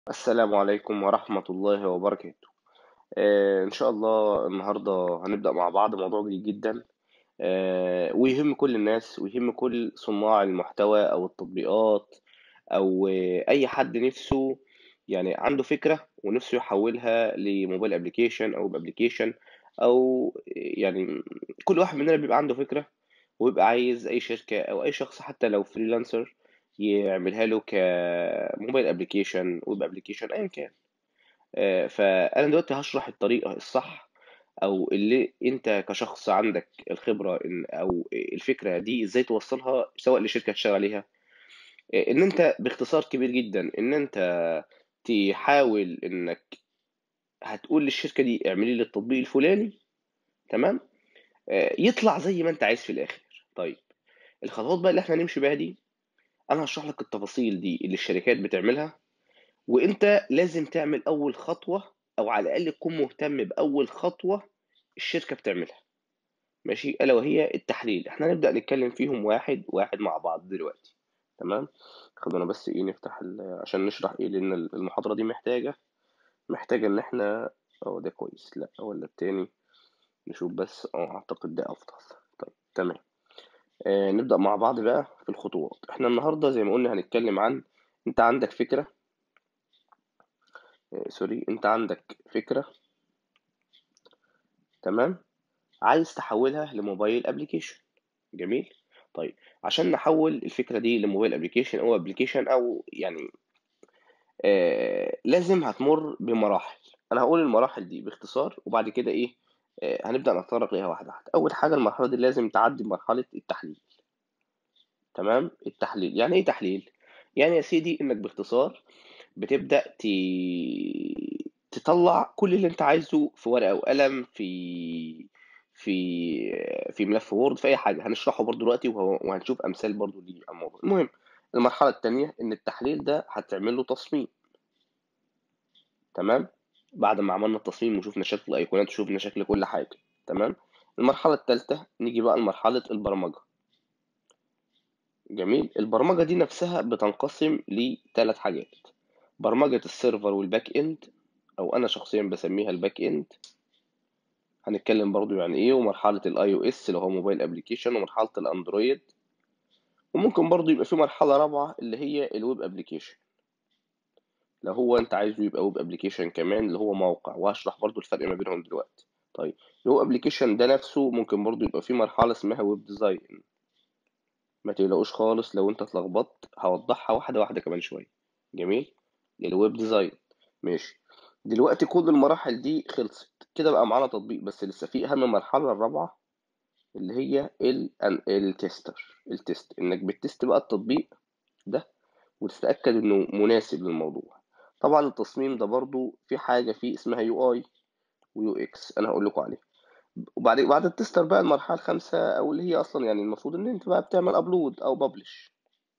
السلام عليكم ورحمة الله وبركاته آه، إن شاء الله النهاردة هنبدأ مع بعض موضوع جديد جدا آه، ويهم كل الناس ويهم كل صناع المحتوى أو التطبيقات أو آه، أي حد نفسه يعني عنده فكرة ونفسه يحولها لموبايل ابلكيشن أو ابلكيشن أو يعني كل واحد مننا بيبقى عنده فكرة ويبقى عايز أي شركة أو أي شخص حتى لو فريلانسر يعملها له كموبايل ابلكيشن ويب ابلكيشن ايا كان آه، فأنا دلوقتي هشرح الطريقة الصح أو اللي أنت كشخص عندك الخبرة إن أو الفكرة دي إزاي توصلها سواء لشركة تشتغل عليها آه، إن أنت باختصار كبير جدا إن أنت تحاول إنك هتقول للشركة دي اعملي لي التطبيق الفلاني تمام آه، يطلع زي ما أنت عايز في الآخر طيب الخطوات بقى اللي إحنا هنمشي بيها دي أنا هشرح لك التفاصيل دي اللي الشركات بتعملها وانت لازم تعمل اول خطوة او على الاقل تكون مهتم باول خطوة الشركة بتعملها ماشي الا وهي التحليل احنا هنبدأ نتكلم فيهم واحد واحد مع بعض دلوقتي تمام خلونا بس ايه نفتح ال- عشان نشرح ايه لان المحاضرة دي محتاجة محتاجة ان احنا اه ده كويس لا ولا التاني نشوف بس اه اعتقد ده افضل طيب تمام آه نبدأ مع بعض بقى في الخطوات احنا النهاردة زي ما قلنا هنتكلم عن انت عندك فكرة آه سوري انت عندك فكرة تمام عايز تحولها لموبايل ابلكيشن جميل طيب عشان نحول الفكرة دي لموبايل ابلكيشن او ابلكيشن او يعني آه لازم هتمر بمراحل انا هقول المراحل دي باختصار وبعد كده ايه آه هنبدأ نتطرق ليها واحدة واحدة اول حاجة المرحلة دي لازم تعدي مرحلة التحليل تمام التحليل يعني ايه تحليل يعني يا سيدي انك باختصار بتبدأ ت... تطلع كل اللي انت عايزه في ورقة وقلم في في في ملف وورد في اي حاجة هنشرحه برضو دلوقتي وهو- وهنشوف امثال برضو ليه على الموضوع المهم المرحلة التانية ان التحليل ده هتعمل له تصميم تمام بعد ما عملنا التصميم وشوفنا شكل الايقونات وشوفنا شكل كل حاجة تمام المرحلة التالتة نيجي بقى لمرحلة البرمجة جميل البرمجة دي نفسها بتنقسم لثلاث حاجات برمجة السيرفر والباك اند او انا شخصيا بسميها الباك اند هنتكلم برضو يعني ايه ومرحلة الاي او اس اللي هو موبايل ابلكيشن ومرحلة الاندرويد وممكن برضو يبقى في مرحلة رابعة اللي هي الويب ابلكيشن لو هو انت عايزه يبقى ويب ابلكيشن كمان اللي هو موقع وهشرح برضو الفرق ما بينهم دلوقتي طيب الويب ابلكيشن ده نفسه ممكن برضو يبقى في مرحلة اسمها ويب ديزاين ما تقلقوش خالص لو انت اتلخبطت هوضحها واحدة واحدة كمان شوية جميل الويب ديزاين ماشي دلوقتي كل المراحل دي خلصت كده بقى معانا تطبيق بس لسه في اهم مرحلة الرابعة اللي هي ال التستر التست انك بتست بقى التطبيق ده وتتأكد انه مناسب للموضوع طبعا التصميم ده برضو في حاجة فيه اسمها يو اي ويو اكس انا هقول لكم عليها وبعد بعد التستر بقى المرحلة الخامسة او اللي هي اصلا يعني المفروض ان انت بقى بتعمل ابلود او ببلش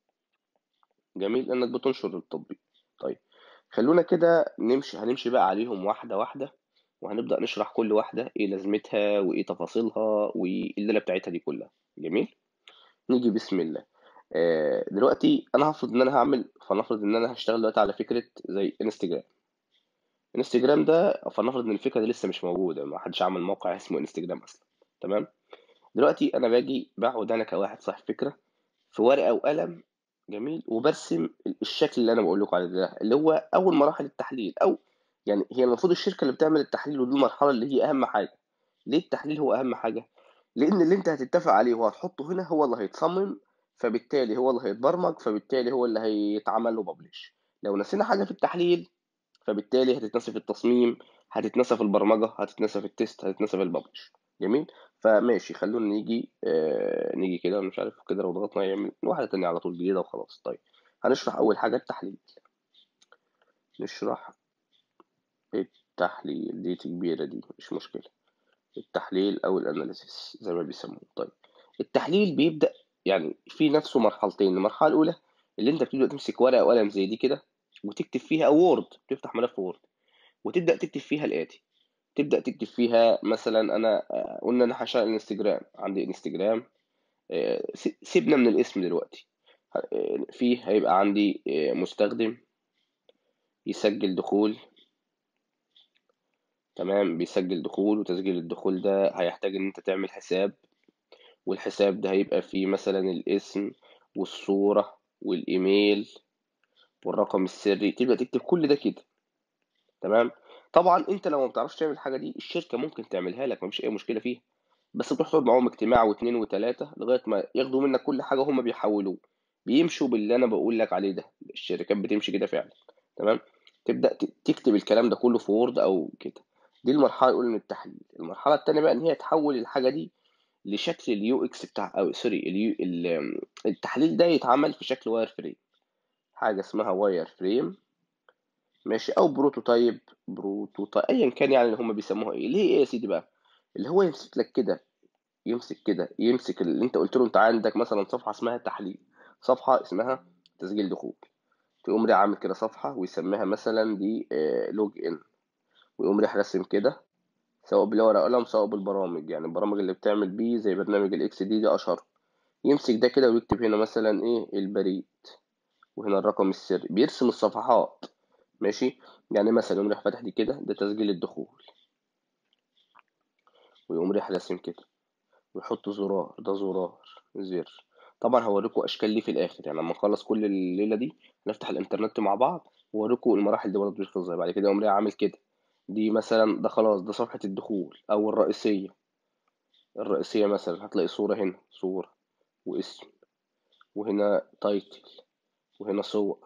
جميل انك بتنشر التطبيق طيب خلونا كده نمشي هنمشي بقى عليهم واحدة واحدة وهنبدأ نشرح كل واحدة ايه لازمتها وايه تفاصيلها والليلة بتاعتها دي كلها جميل نيجي بسم الله آه، دلوقتي انا هفرض ان انا هعمل فلنفرض ان انا هشتغل دلوقتي على فكرة زي انستجرام انستجرام ده فلنفرض ان الفكرة دي لسه مش موجودة ما حدش عمل موقع اسمه انستجرام اصلا تمام دلوقتي انا باجي بقعد انا كواحد صاحب فكرة في ورقة وقلم جميل وبرسم الشكل اللي انا بقول لكم عليه ده اللي هو اول مراحل التحليل او يعني هي المفروض الشركه اللي بتعمل التحليل ودي المرحله اللي هي اهم حاجه ليه التحليل هو اهم حاجه لان اللي انت هتتفق عليه وهتحطه هنا هو اللي هيتصمم فبالتالي هو اللي هيتبرمج فبالتالي هو اللي هيتعمل له ببلش لو نسينا حاجه في التحليل فبالتالي هتتنسى في التصميم هتتنسى في البرمجه هتتنسى في التست هتتنسى في الببلش جميل فماشي خلونا نيجي آه نيجي كده مش عارف كده لو ضغطنا يعمل واحده تانية على طول جديده وخلاص طيب هنشرح اول حاجه التحليل نشرح التحليل دي كبيره دي مش مشكله التحليل او الاناليسيس زي ما بيسموه طيب التحليل بيبدا يعني في نفسه مرحلتين المرحله الاولى اللي انت بتبدا تمسك ورقه وقلم زي دي كده وتكتب فيها او وورد تفتح ملف وورد وتبدا تكتب فيها الاتي تبدا تكتب فيها مثلا انا آه، قلنا انا هشتغل انستجرام عندي انستجرام آه، س- سيبنا من الاسم دلوقتي آه، فيه هيبقى عندي آه، مستخدم يسجل دخول تمام بيسجل دخول وتسجيل الدخول ده هيحتاج ان انت تعمل حساب والحساب ده هيبقى فيه مثلا الاسم والصورة والايميل والرقم السري تبدأ تكتب كل ده كده تمام طبعا انت لو ما بتعرفش تعمل الحاجة دي الشركة ممكن تعملها لك مفيش اي مشكلة فيها بس تروح تقعد معاهم اجتماع واثنين وثلاثة لغاية ما ياخدوا منك كل حاجة هما بيحولوه بيمشوا باللي انا بقول لك عليه ده الشركات بتمشي كده فعلا تمام تبدأ ت- تكتب الكلام ده كله في وورد او كده دي المرحلة الأولى من التحليل المرحلة التانية بقى إن هي تحول الحاجة دي لشكل اليو اكس بتاع أو سوري اليو ال- التحليل ده يتعمل في شكل واير فريم حاجة اسمها واير فريم ماشي أو بروتوتايب بروتوتايب أيا كان يعني اللي هم بيسموها إيه ليه إيه يا سيدي بقى اللي هو يمسك لك كده يمسك كده يمسك اللي أنت قلت له أنت عندك مثلا صفحة اسمها تحليل صفحة اسمها تسجيل دخول تقوم رايح عامل كده صفحة ويسميها مثلا دي لوج إن ويقوم رايح راسم كده سواء بالورقة قلم سواء بالبرامج يعني البرامج اللي بتعمل بيه زي برنامج الاكس دي دي اشهر يمسك ده كده ويكتب هنا مثلا ايه البريد وهنا الرقم السري بيرسم الصفحات ماشي يعني مثلا يقوم رايح فاتح دي كده ده تسجيل الدخول ويقوم رايح راسم كده ويحط زرار ده زرار زر طبعا هوريكم اشكال ليه في الاخر يعني لما نخلص كل الليله دي نفتح الانترنت مع بعض وأوريكم المراحل دي برضه بتخلص ازاي بعد كده يقوم رايح عامل كده دي مثلا ده خلاص ده صفحة الدخول أو الرئيسية الرئيسية مثلا هتلاقي صورة هنا صورة واسم وهنا تايتل وهنا صور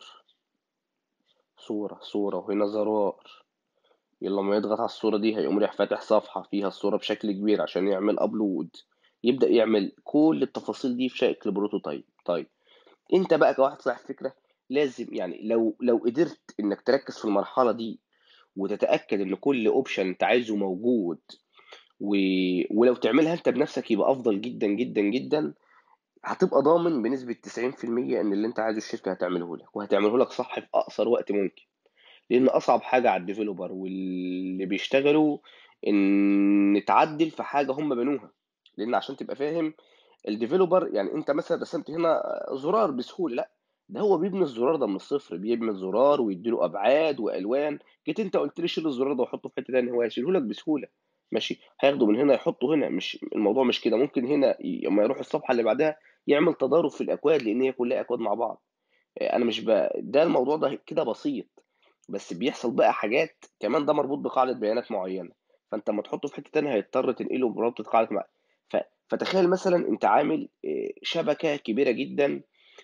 صورة صورة وهنا زرار يلا لما يضغط على الصورة دي هيقوم رايح فاتح صفحة فيها الصورة بشكل كبير عشان يعمل أبلود يبدأ يعمل كل التفاصيل دي في شكل بروتوتايب طيب انت بقى كواحد صاحب فكرة لازم يعني لو لو قدرت انك تركز في المرحلة دي وتتأكد ان كل اوبشن انت عايزه موجود و... ولو تعملها انت بنفسك يبقى افضل جدا جدا جدا هتبقى ضامن بنسبة 90% ان اللي انت عايزه الشركة هتعمله لك وهتعمله لك صح في اقصر وقت ممكن لان اصعب حاجة على الديفيلوبر واللي بيشتغلوا ان تعدل في حاجة هم بنوها لان عشان تبقى فاهم الديفيلوبر يعني انت مثلا رسمت هنا زرار بسهولة لا ده هو بيبني الزرار ده من الصفر بيبني الزرار ويديله ابعاد والوان جيت انت قلت لي شيل الزرار ده وحطه في حته ثانيه هو هيشيله لك بسهوله ماشي هياخده من هنا يحطه هنا مش الموضوع مش كده ممكن هنا ي- لما يروح الصفحه اللي بعدها يعمل تضارب في الاكواد لان هي كلها اكواد مع بعض انا مش ب... ده الموضوع ده كده بسيط بس بيحصل بقى حاجات كمان ده مربوط بقاعده بيانات معينه فانت لما تحطه في حته تانيه هيضطر تنقله برابطه قاعده مع... ف... فتخيل مثلا انت عامل آه، شبكه كبيره جدا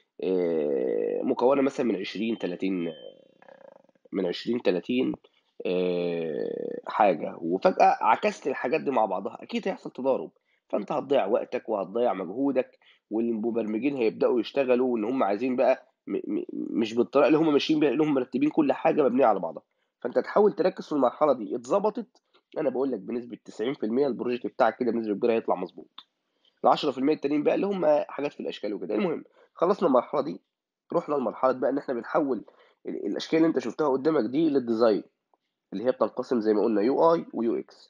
آه، مكونه مثلا من 20 30 من 20 30 آه، حاجه وفجاه عكست الحاجات دي مع بعضها اكيد هيحصل تضارب فانت هتضيع وقتك وهتضيع مجهودك والمبرمجين هيبداوا يشتغلوا ان هم عايزين بقى م م مش بالطريقه اللي هم ماشيين بيها اللي هم مرتبين كل حاجه مبنيه على بعضها فانت تحاول تركز في المرحله دي اتظبطت انا بقول لك بنسبه 90% البروجكت بتاعك كده بنسبه كبيره هيطلع مظبوط ال 10% التانيين بقى اللي هم حاجات في الاشكال وكده المهم خلصنا المرحله دي رحنا لمرحله بقى ان احنا بنحول ال- الاشكال اللي انت شفتها قدامك دي للديزاين اللي هي بتنقسم زي ما قلنا يو اي ويو اكس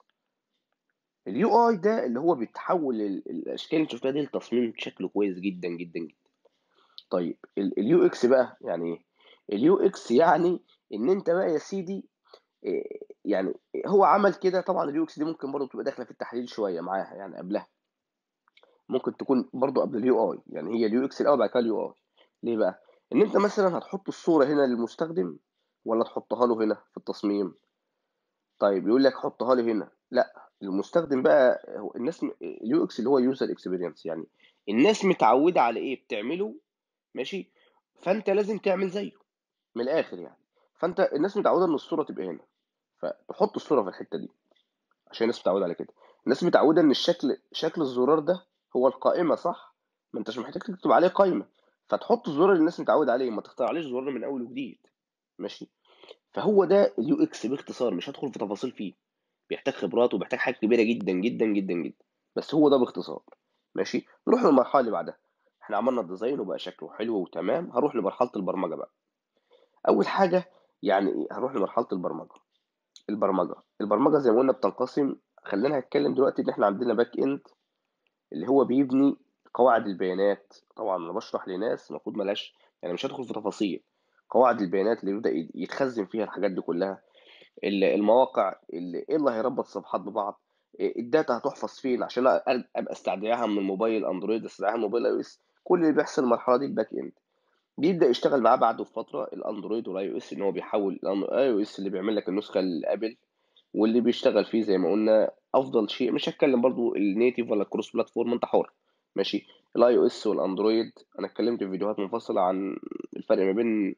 اليو اي ده اللي هو بيتحول ال- الاشكال اللي انت شفتها دي لتصميم شكله كويس جدا جدا جدا طيب اليو اكس بقى يعني ايه اليو اكس يعني ان انت بقى يا سيدي إيه، يعني هو عمل كده طبعا اليو اكس دي ممكن برضه تبقى داخله في التحليل شويه معاها يعني قبلها ممكن تكون برضو قبل اليو اي يعني هي اليو اكس الاول بعد كده اليو اي ليه بقى ان انت مثلا هتحط الصوره هنا للمستخدم ولا تحطها له هنا في التصميم طيب يقول لك حطها لي هنا لا المستخدم بقى هو الناس اليو اكس اللي هو يوزر اكسبيرينس يعني الناس متعوده على ايه بتعمله ماشي فانت لازم تعمل زيه من الاخر يعني فانت الناس متعوده ان الصوره تبقى هنا فتحط الصوره في الحته دي عشان الناس متعوده على كده الناس متعوده ان الشكل شكل الزرار ده هو القائمه صح ما انتش محتاج تكتب عليه قائمه فتحط الزرار اللي الناس متعوده عليه ما تخترعليش زرار من اول وجديد ماشي فهو ده اليو اكس باختصار مش هدخل في تفاصيل فيه بيحتاج خبرات وبيحتاج حاجات كبيره جدا جدا جدا جدا بس هو ده باختصار ماشي نروح للمرحله اللي بعدها احنا عملنا الديزاين وبقى شكله حلو وتمام هروح لمرحله البرمجه بقى اول حاجه يعني ايه هروح لمرحله البرمجه البرمجه البرمجه زي ما قلنا بتنقسم خلينا هنتكلم دلوقتي ان احنا عندنا باك اند اللي هو بيبني قواعد البيانات طبعا انا بشرح لناس المفروض ملاش يعني مش هدخل في تفاصيل قواعد البيانات اللي بيبدأ يتخزن فيها الحاجات دي كلها المواقع اللي ايه اللي هيربط الصفحات ببعض الداتا هتحفظ فين عشان ابقى استدعيها من الموبايل اندرويد استدعيها من موبايل اي او اس كل اللي بيحصل المرحله دي الباك اند بيبدا يشتغل معاه بعده بفتره الاندرويد والاي او اس ان هو بيحول الاي او اس اللي بيعمل لك النسخه الابل واللي بيشتغل فيه زي ما قلنا افضل شيء مش هتكلم برضو النيتيف ولا الكروس بلاتفورم انت حر ماشي الاي او اس والاندرويد انا اتكلمت في فيديوهات منفصله عن الفرق ما بين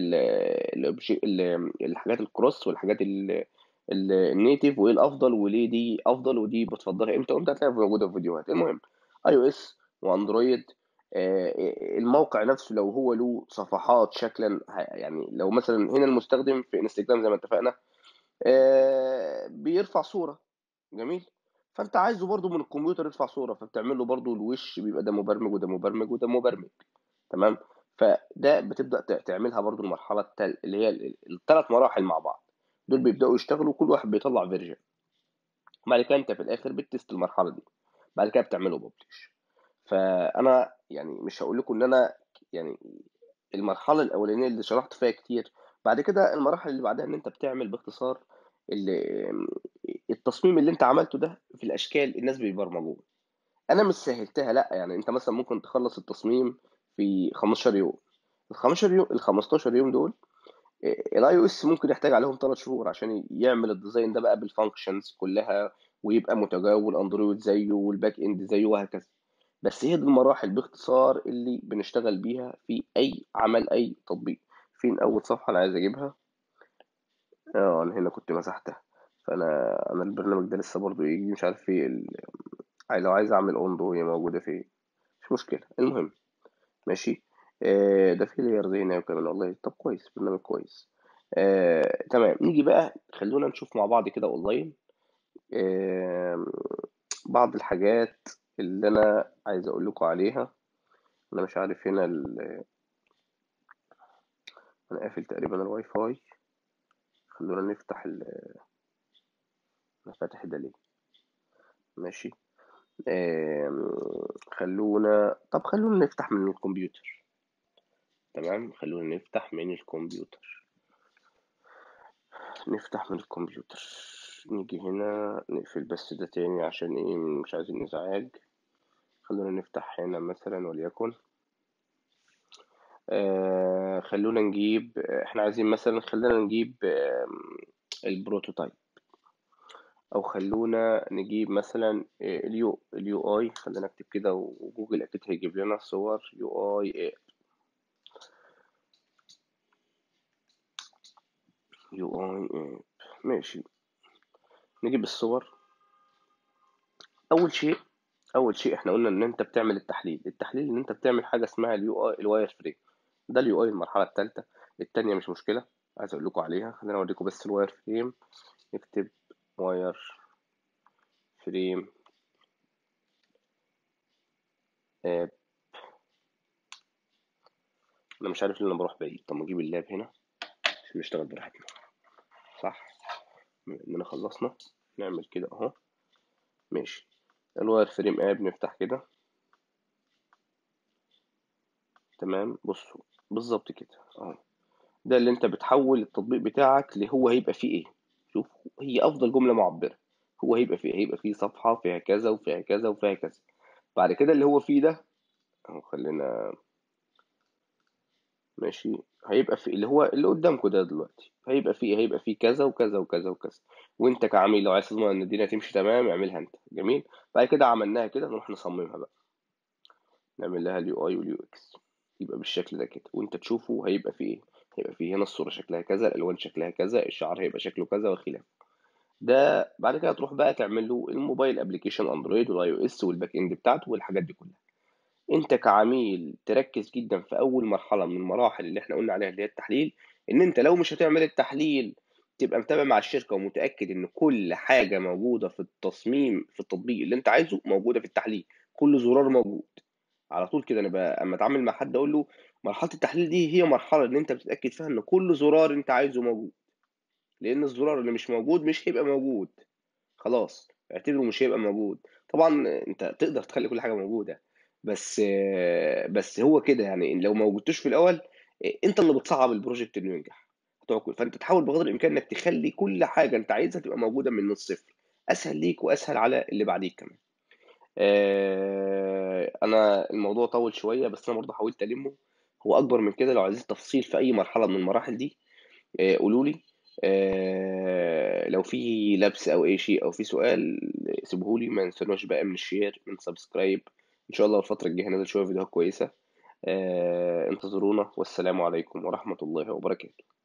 الحاجات الكروس والحاجات النيتيف وايه الافضل وليه دي افضل ودي بتفضلها امتى وامتى هتلاقيها موجوده في فيديوهات المهم اي او اس واندرويد الموقع نفسه لو هو له صفحات شكلا يعني لو مثلا هنا المستخدم في انستجرام زي ما اتفقنا بيرفع صوره جميل فانت عايزه برضو من الكمبيوتر يرفع صوره فبتعمل له برضو الوش بيبقى ده مبرمج وده مبرمج وده مبرمج تمام فده بتبدا تعملها برضو المرحله التال اللي هي الثلاث مراحل مع بعض دول بيبداوا يشتغلوا كل واحد بيطلع فيرجن بعد كده انت في الاخر بتست المرحله دي بعد كده بتعمله ببلش فانا يعني مش هقول لكم ان انا يعني المرحله الاولانيه اللي شرحت فيها كتير بعد كده المراحل اللي بعدها ان انت بتعمل باختصار اللي التصميم اللي انت عملته ده في الاشكال الناس بيبرمجوه انا مش سهلتها لا يعني انت مثلا ممكن تخلص التصميم في 15 يوم ال 15 يوم ال 15 يوم دول الاي او اس ممكن يحتاج عليهم 3 شهور عشان يعمل الديزاين ده بقى بالفانكشنز كلها ويبقى متجاوب والاندرويد زيه والباك اند زيه وهكذا بس هي دي المراحل باختصار اللي بنشتغل بيها في اي عمل اي تطبيق فين اول صفحه انا عايز اجيبها اه انا هنا كنت مسحتها فانا انا البرنامج ده لسه برضو يجي مش عارف ايه ال... لو عايز اعمل اوندو هي موجوده فين مش مشكله المهم ماشي آه ده في لايرز هنا وكمان والله طب كويس برنامج كويس آه تمام نيجي بقى خلونا نشوف مع بعض كده اونلاين آه بعض الحاجات اللي انا عايز اقول لكم عليها انا مش عارف هنا ال... انا قافل تقريبا الواي فاي خلونا نفتح ال انا فاتح ده ليه ماشي خلونا طب خلونا نفتح من الكمبيوتر تمام خلونا نفتح من الكمبيوتر نفتح من الكمبيوتر نيجي هنا نقفل بس ده تاني عشان ايه مش عايزين ازعاج خلونا نفتح هنا مثلا وليكن آه خلونا نجيب احنا عايزين مثلا خلينا نجيب آه البروتوتايب او خلونا نجيب مثلا اليو اليو اي خلينا نكتب كده وجوجل اكيد هيجيب لنا صور يو اي يو اي ماشي نجيب الصور اول شيء اول شيء احنا قلنا ان انت بتعمل التحليل التحليل ان انت بتعمل حاجه اسمها اليو اي الواير فريم ده اليو اي المرحله الثالثه الثانيه مش مشكله عايز اقول لكم عليها خلينا اوريكم بس الواير فريم نكتب واير فريم اب انا مش عارف ليه انا بروح بعيد طب ما اجيب اللاب هنا عشان نشتغل براحتنا صح اننا خلصنا نعمل كده اهو ماشي الواير فريم اب نفتح كده تمام بصوا بالظبط كده اهو ده اللي انت بتحول التطبيق بتاعك اللي هو هيبقى فيه ايه شوف هي افضل جمله معبره هو هيبقى فيه هيبقى فيه صفحه فيها كذا وفيها كذا وفيها كذا بعد كده اللي هو فيه ده اهو خلينا ماشي هيبقى في اللي هو اللي قدامكم ده دلوقتي هيبقى فيه هيبقى فيه كذا وكذا وكذا وكذا وانت كعميل لو عايز تضمن ان الدنيا تمشي تمام اعملها انت جميل بعد كده عملناها كده نروح نصممها بقى نعمل لها اليو اي واليو اكس يبقى بالشكل ده كده وانت تشوفه هيبقى فيه ايه هيبقى فيه هنا الصورة شكلها كذا الالوان شكلها كذا الشعر هيبقى شكله كذا وخلافه ده بعد كده تروح بقى تعمل له الموبايل ابلكيشن اندرويد والاي او اس والباك اند بتاعته والحاجات دي كلها انت كعميل تركز جدا في اول مرحله من المراحل اللي احنا قلنا عليها اللي هي التحليل ان انت لو مش هتعمل التحليل تبقى متابع مع الشركه ومتاكد ان كل حاجه موجوده في التصميم في التطبيق اللي انت عايزه موجوده في التحليل كل زرار موجود على طول كده انا بقى اما اتعامل مع حد اقول له مرحله التحليل دي هي مرحله ان انت بتتاكد فيها ان كل زرار انت عايزه موجود لان الزرار اللي مش موجود مش هيبقى موجود خلاص اعتبره مش هيبقى موجود طبعا انت تقدر تخلي كل حاجه موجوده بس بس هو كده يعني لو ما وجدتوش في الاول آآ أنت اللي بتصعّب الproject إنه ينجح، هتقعد فأنت تحاول بقدر الإمكان إنك تخلّي كل حاجة أنت عايزها تبقى موجودة من الصفر، أسهل ليك وأسهل على اللي بعديك كمان. آآ أنا الموضوع طوّل شوية، بس أنا برضه حاولت ألمّه، هو أكبر من كده لو عايزين تفصيل في أي مرحلة من المراحل دي آآ قولوا لي، آآ لو في لبْس أو أي شيء أو في سؤال سيبوه لي، ما تنسوناش بقى من الshare من subscribe إن شاء الله الفترة الجاية هانزّل شوية فيديوهات كويسة، آآ انتظرونا والسلام عليكم ورحمة الله وبركاته.